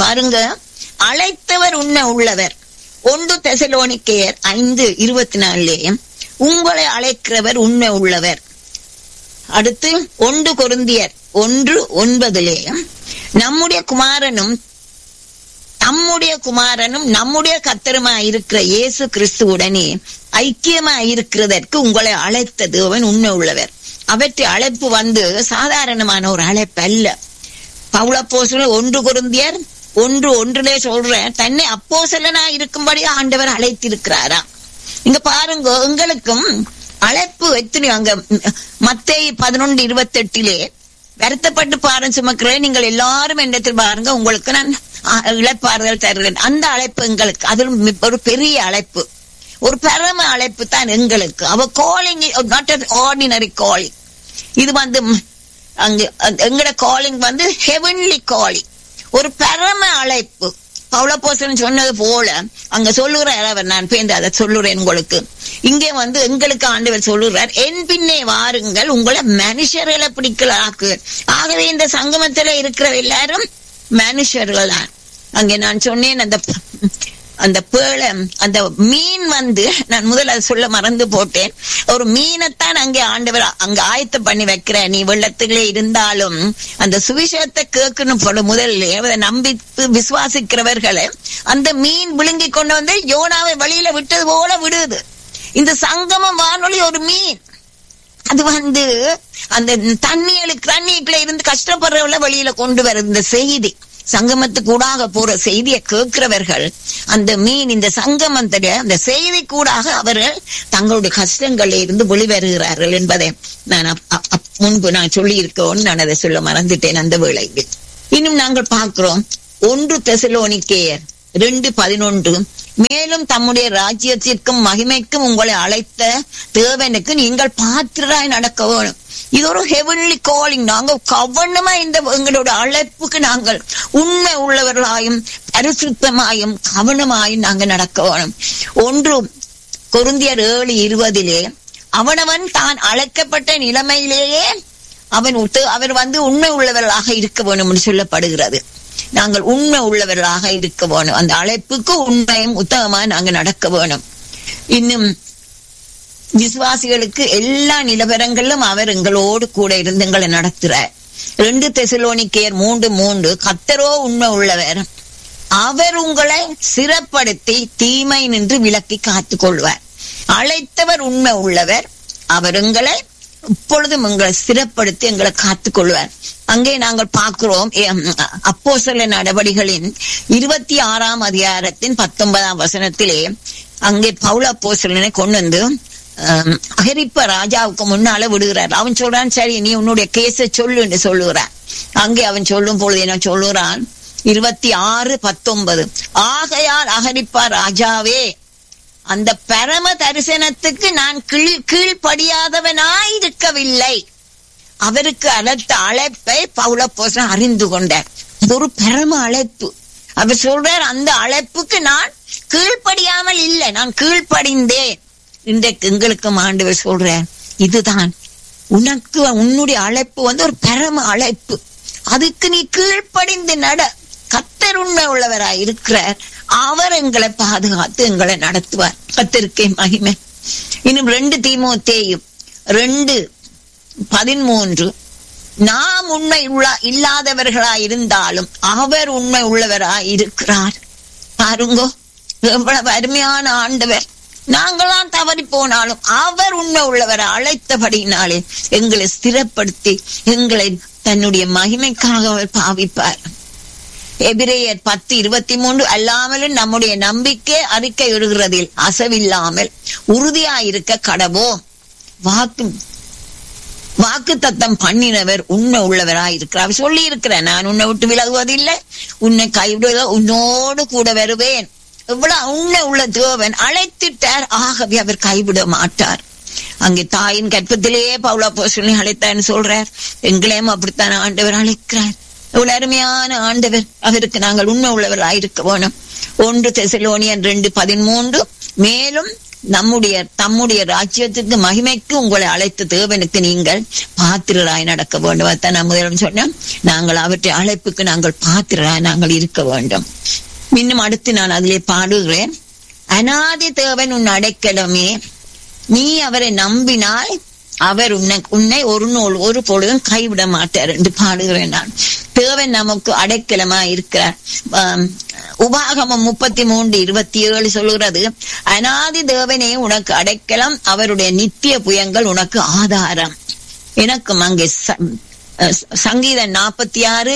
பாருங்க அழைத்தவர் உண்மை உள்ளவர் ஒன்று தெசலோனிக்கேயர் ஐந்து இருபத்தி நாலுலேயே உங்களை அழைக்கிறவர் உண்மை உள்ளவர் அடுத்து ஒன்று கொருந்தியர் ஒன்று ஒன்பதிலே நம்முடைய குமாரனும் நம்முடைய குமாரனும் நம்முடைய கத்தருமா இருக்கிற இயேசு கிறிஸ்துவுடனே ஐக்கியமா இருக்கிறதற்கு உங்களை அழைத்த தேவன் உண்மை உள்ளவர் அவற்றை அழைப்பு வந்து சாதாரணமான ஒரு அழைப்பு அல்ல பவுளப்போசல் ஒன்று குருந்தியர் ஒன்று ஒன்றிலே சொல்ற தன்னை அப்போசலனா இருக்கும்படி ஆண்டவர் அழைத்திருக்கிறாரா இங்க பாருங்க எங்களுக்கும் அழைப்பு எத்தனை அங்க மத்தேயு பதினொன்று இருபத்தி எட்டிலே வருத்தப்பட்டு பாரம் சுமக்கிறேன் நீங்கள் எல்லாரும் என்னத்தில் பாருங்க உங்களுக்கு நான் அஹ், இளைப்பாறுதல் தருகிறேன் அந்த அழைப்பு எங்களுக்கு அதிலும் மி- ஒரு பெரிய அழைப்பு ஒரு பரம அழைப்பு தான் எங்களுக்கு அவ காலிங் நாட் ஆர்டினரி காலிங் இது வந்து ம், அங்க அந்த- எங்கட காலிங் வந்து ஹெவன்லி காலிங் ஒரு பரம அழைப்பு பவுளப்போசன் சொன்னது போல அங்க சொல்லுகிறார் அவர் நான் பேந்து அதை சொல்லுறேன் உங்களுக்கு இங்கே வந்து எங்களுக்கு ஆண்டவர் சொல்லுகிறார் என் பின்னே வாருங்கள் உங்களை மனுஷர்களை பிடிக்கலாக்கு ஆகவே இந்த சங்கமத்துல இருக்கிற எல்லாரும் மனுஷர்கள் தான் அங்கே நான் சொன்னேன் அந்த அந்த பேழ அந்த மீன் வந்து நான் முதல்ல அதை சொல்ல மறந்து போட்டேன் ஒரு மீனைத்தான் அங்கே ஆண்டவர் அங்க ஆயத்தம் பண்ணி வைக்கிற நீ வெள்ளத்திலே இருந்தாலும் அந்த சுவிசேஷத்தை கேட்கணும் போல முதல்ல அதை நம்பித்து விசுவாசிக்கிறவர்களை அந்த மீன் விழுங்கி கொண்டு வந்து யோனாவை வழியில விட்டது போல விடுது இந்த சங்கமம் வானொலி ஒரு மீன் அது வந்து அந்த தண்ணிகளுக்கு தண்ணிக்குள்ள இருந்து கஷ்டப்படுறவள வெளியில கொண்டு வர இந்த செய்தி சங்கமத்துக்கு கூடாக போற செய்தியை கேட்கிறவர்கள் அந்த மீன் இந்த சங்கமத்துல அந்த செய்தி கூடாக அவர்கள் தங்களுடைய கஷ்டங்கள்ல இருந்து வெளிவருகிறார்கள் என்பதை நான் அப்- அப்- அப்- முன்பு நான் சொல்லி இருக்கோன்னு நான் அதை சொல்ல மறந்துட்டேன் அந்த வேளையில் இன்னும் நாங்கள் பார்க்கிறோம் ஒன்று தெசலோனிக்கேயர் ரெண்டு பதினொன்று மேலும் தம்முடைய ராஜ்யத்திற்கும் மகிமைக்கும் உங்களை அழைத்த தேவனுக்கு நீங்கள் பாத்திராய் நடக்க வேணும் இது ஒரு ஹெவன்லி காலிங் நாங்க கவனமா இந்த எங்களோட அழைப்புக்கு நாங்கள் உண்மை உள்ளவர்களாயும் பரிசுத்தமாயும் கவனமாயும் நாங்க நடக்க வேணும் ஒன்று கொருந்தியர் ஏழு இருபதிலே அவனவன் தான் அழைக்கப்பட்ட நிலைமையிலேயே அவன் உத்து- அவர் வந்து உண்மை உள்ளவர்களாக இருக்க வேணும் என்று சொல்லப்படுகிறது நாங்கள் உண்மை உள்ளவர்களாக இருக்க வேணும் அந்த அழைப்புக்கு உண்மையும் உத்தமமா நாங்க நடக்க வேணும் இன்னும் விசுவாசிகளுக்கு எல்லா நிலவரங்களிலும் அவர் எங்களோடு கூட இருந்து எங்களை நடத்துறார் ரெண்டு தெசலோனிக்கேயர் மூன்று மூன்று கத்தரோ உண்மை உள்ளவர் அவர் உங்களை சிறப்படுத்தி தீமை நின்று விலக்கி காத்துக் கொள்வார் அழைத்தவர் உண்மை உள்ளவர் அவர் எங்களை இப்பொழுதும் எங்களை சிறப்படுத்தி எங்களை காத்துக் கொள்வார் அங்கே நாங்கள் பார்க்கிறோம் அப்போ சில நடவடிகளின் இருபத்தி ஆறாம் அதிகாரத்தின் பத்தொன்பதாம் வசனத்திலே அங்கே பவுல அப்போஸ்தலனை கொண்டு வந்து ஆம், அகிரிப்ப ராஜாவுக்கு முன்னால விடுகிறார் அவன் சொல்றான் சரி நீ உன்னுடைய கேஸ சொல்லு என்று சொல்லுகிறான் அங்கே அவன் சொல்லும் பொழுது என்ன சொல்லுறான் இருபத்தி ஆறு பத்தொன்பது ஆகையால் அகரிப்பா ராஜாவே அந்த பரம தரிசனத்துக்கு நான் கீழ் கீழ்ப்படியாதவனாய் இருக்கவில்லை அவருக்கு அழைத்த அழைப்பை பவுலப்போசன் அறிந்து கொண்டார் அது ஒரு பரம அழைப்பு அவர் சொல்றார் அந்த அழைப்புக்கு நான் கீழ்ப்படியாமல் இல்லை நான் கீழ்ப்படிந்தேன் இன்றைக்கு எங்களுக்கும் ஆண்டவர் சொல்றார் இதுதான் உனக்கு உன்னுடைய அழைப்பு வந்து ஒரு பரம அழைப்பு அதுக்கு நீ கீழ்ப்படிந்து நட கத்தர் உண்மை உள்ளவராய் இருக்கிறார் அவர் எங்களை பாதுகாத்து எங்களை நடத்துவார் கத்தருக்கே மகிமை இன்னும் ரெண்டு தீமோத்தேயும் ரெண்டு பதிமூன்று நாம் உண்மை உள்ள இல்லாதவர்களாய் இருந்தாலும் அவர் உண்மை உள்ளவராய் இருக்கிறார் பாருங்க எவ்வளவு அருமையான ஆண்டவர் நாங்களாம் தவறி போனாலும் அவர் உண்மை உள்ளவரை அழைத்தபடினாலே எங்களை ஸ்திரப்படுத்தி எங்களை தன்னுடைய மகிமைக்காக அவர் பாவிப்பார் எபிரேயர் பத்து இருபத்தி மூன்று அல்லாமலும் நம்முடைய நம்பிக்கை அறிக்கை இடுகிறதில் அசவில்லாமல் உறுதியாயிருக்க கடவோம் வாக்கு வாக்கு தத்தம் பண்ணினவர் உண்மை உள்ளவராய் இருக்கிறார் அவர் சொல்லி இருக்கிறேன் நான் உன்னை விட்டு விலகுவதில்லை உன்னை கைவிடுவதோ உன்னோடு கூட வருவேன் எவ்வளவு உண்மை உள்ள தேவன் அழைத்திட்டார் ஆகவே அவர் கைவிட மாட்டார் அங்கே தாயின் கற்பத்திலேயே பவுலா போசலி அழைத்தான்னு சொல்றார் எங்களையும் அப்படித்தான் ஆண்டவர் அழைக்கிறார் எவ்வளவு அருமையான ஆண்டவர் அவருக்கு நாங்கள் உண்மை உள்ளவராய் இருக்க வேணும் ஒன்று தெசலோனியன் ரெண்டு பதிமூன்று மேலும் நம்முடைய தம்முடைய ராஜ்யத்துக்கு மகிமைக்கு உங்களை அழைத்த தேவனுக்கு நீங்கள் பாத்திரராய் நடக்க வேண்டும் அதான் நான் முதலிடம் சொன்னேன் நாங்கள் அவற்றை அழைப்புக்கு நாங்கள் பாத்திரராய் நாங்கள் இருக்க வேண்டும் இன்னும் அடுத்து நான் அதிலே பாடுகிறேன் அனாதி தேவன் உன் அடைக்கலமே நீ அவரை நம்பினால் அவர் உன்னை உன்னை ஒரு நூல் ஒரு பொழுதும் கைவிட மாட்டார் என்று பாடுகிறேன் நான் தேவன் நமக்கு அடைக்கலமா இருக்கிறார் ஆம், உபாகமம் முப்பத்தி மூன்று இருபத்தி ஏழு சொல்லுகிறது அனாதி தேவனே உனக்கு அடைக்கலம் அவருடைய நித்திய புயங்கள் உனக்கு ஆதாரம் எனக்கும் அங்கே ச- அஹ் சங்கீதம் நாற்பத்தி ஆறு